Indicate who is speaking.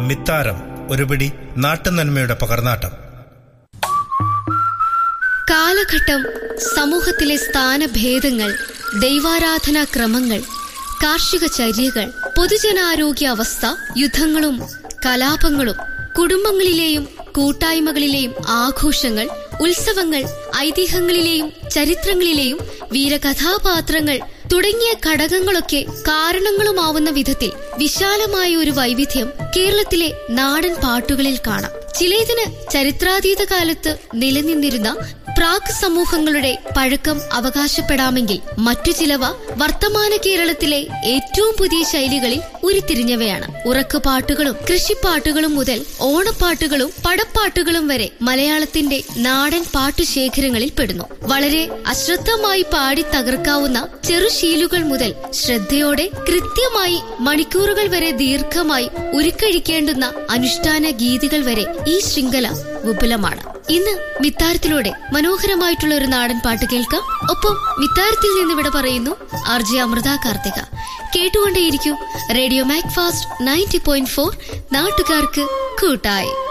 Speaker 1: മിത്താരം ഒരുപിടി നാട്ടുനന്മയുടെ പകർന്നാട്ടം
Speaker 2: കാലഘട്ടം സമൂഹത്തിലെ സ്ഥാനഭേദങ്ങൾ ദൈവാരാധനാ ക്രമങ്ങൾ കാർഷിക ചര്യകൾ പൊതുജനാരോഗ്യ അവസ്ഥ യുദ്ധങ്ങളും കലാപങ്ങളും കുടുംബങ്ങളിലെയും കൂട്ടായ്മകളിലെയും ആഘോഷങ്ങൾ ഉത്സവങ്ങൾ ഐതിഹ്യങ്ങളിലെയും ചരിത്രങ്ങളിലെയും വീരകഥാപാത്രങ്ങൾ തുടങ്ങിയ ഘടകങ്ങളൊക്കെ കാരണങ്ങളുമാവുന്ന വിധത്തിൽ വിശാലമായ ഒരു വൈവിധ്യം കേരളത്തിലെ നാടൻ പാട്ടുകളിൽ കാണാം ചിലതിന് ചരിത്രാതീത കാലത്ത് നിലനിന്നിരുന്ന പ്രാക് സമൂഹങ്ങളുടെ പഴക്കം അവകാശപ്പെടാമെങ്കിൽ മറ്റു ചിലവ വർത്തമാന കേരളത്തിലെ ഏറ്റവും പുതിയ ശൈലികളിൽ ഉരുത്തിരിഞ്ഞവയാണ് ഉറക്കുപാട്ടുകളും കൃഷിപ്പാട്ടുകളും മുതൽ ഓണപ്പാട്ടുകളും പടപ്പാട്ടുകളും വരെ മലയാളത്തിന്റെ നാടൻ പാട്ടുശേഖരങ്ങളിൽ പെടുന്നു വളരെ അശ്രദ്ധമായി പാടി തകർക്കാവുന്ന ചെറുശീലുകൾ മുതൽ ശ്രദ്ധയോടെ കൃത്യമായി മണിക്കൂറുകൾ വരെ ദീർഘമായി ഉരുക്കഴിക്കേണ്ടുന്ന അനുഷ്ഠാന ഗീതികൾ വരെ ഈ ശൃംഖല വിപുലമാണ് ഇന്ന് മിത്താരത്തിലൂടെ മനോഹരമായിട്ടുള്ള ഒരു നാടൻ പാട്ട് കേൾക്കാം ഒപ്പം മിത്താരത്തിൽ നിന്ന് ഇവിടെ പറയുന്നു ആർ ജെ അമൃത കാർത്തിക കേട്ടുകൊണ്ടേയിരിക്കും radio Mac fast ninety point four നാട്ടുകാർക്ക് കൂട്ടായി